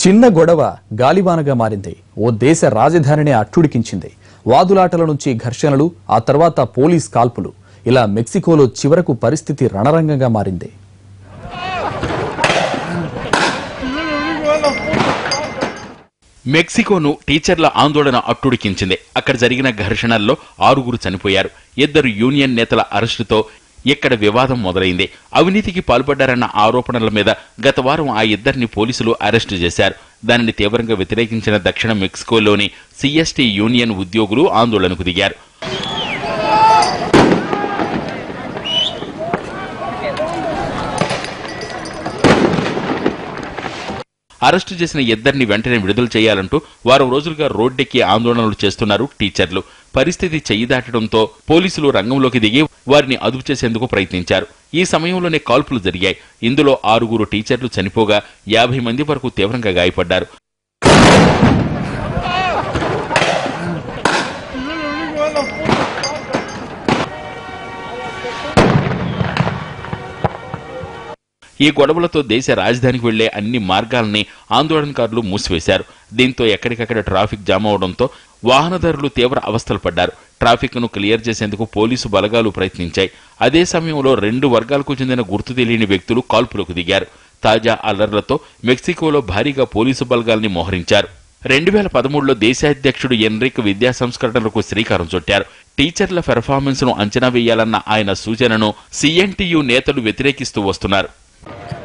చిన్న గొడవ గాలివానగా మారింది ఓ దేశ రాజధానిని అట్టుడికించింది వాదులాటల నుంచి ఘర్షణలు ఆ తర్వాత పోలీస్ కాల్పులు ఇలా మెక్సికోలో చివరకు పరిస్థితి రణరంగంగా మారింది మెక్సికోను టీచర్ల ఆందోళన అట్టుడికించింది అక్కడ జరిగిన ఘర్షణల్లో ఆరుగురు చనిపోయారు ఇద్దరు యూనియన్ నేతల అరెస్టుతో ఇక్కడ వివాదం మొదలైంది అవినీతికి పాల్పడ్డారన్న ఆరోపణల మీద గత వారం ఆ ఇద్దరిని పోలీసులు అరెస్టు చేశారు దానిని తీవ్రంగా వ్యతిరేకించిన దక్షిణ మెక్సికోలోని సిఎస్టీ యూనియన్ ఉద్యోగులు ఆందోళనకు దిగారు అరెస్టు చేసిన ఇద్దరిని వెంటనే విడుదల చేయాలంటూ వారం రోజులుగా రోడ్డెక్కి ఆందోళనలు చేస్తున్నారు టీచర్లు పరిస్థితి చెయ్యి దాటడంతో పోలీసులు రంగంలోకి దిగి వారిని అదుపు చేసేందుకు ప్రయత్నించారు ఈ సమయంలోనే కాల్పులు జరిగాయి ఇందులో ఆరుగురు టీచర్లు చనిపోగా యాభై మంది వరకు తీవ్రంగా గాయపడ్డారు ఈ గొడవలతో దేశ రాజధానికి వెళ్లే అన్ని మార్గాలని ఆందోళనకారులు మూసివేశారు దీంతో ఎక్కడికక్కడ ట్రాఫిక్ జామ్ అవడంతో వాహనదారులు తీవ్ర అవస్థలు పడ్డారు ట్రాఫిక్ ను క్లియర్ చేసేందుకు పోలీసు బలగాలు ప్రయత్నించాయి అదే సమయంలో రెండు వర్గాలకు చెందిన గుర్తు తెలియని వ్యక్తులు కాల్పులకు దిగారు తాజా అల్లర్లతో మెక్సికోలో భారీగా పోలీసు బలగాల్ని మోహరించారు రెండు వేల పదమూడులో దేశాధ్యక్షుడు ఎన్రిక్ విద్యా సంస్కరణలకు శ్రీకారం చుట్టారు టీచర్ల పెర్ఫార్మెన్స్ ను అంచనా వేయాలన్న ఆయన సూచనను సిఎన్టీయు నేతలు వ్యతిరేకిస్తూ వస్తున్నారు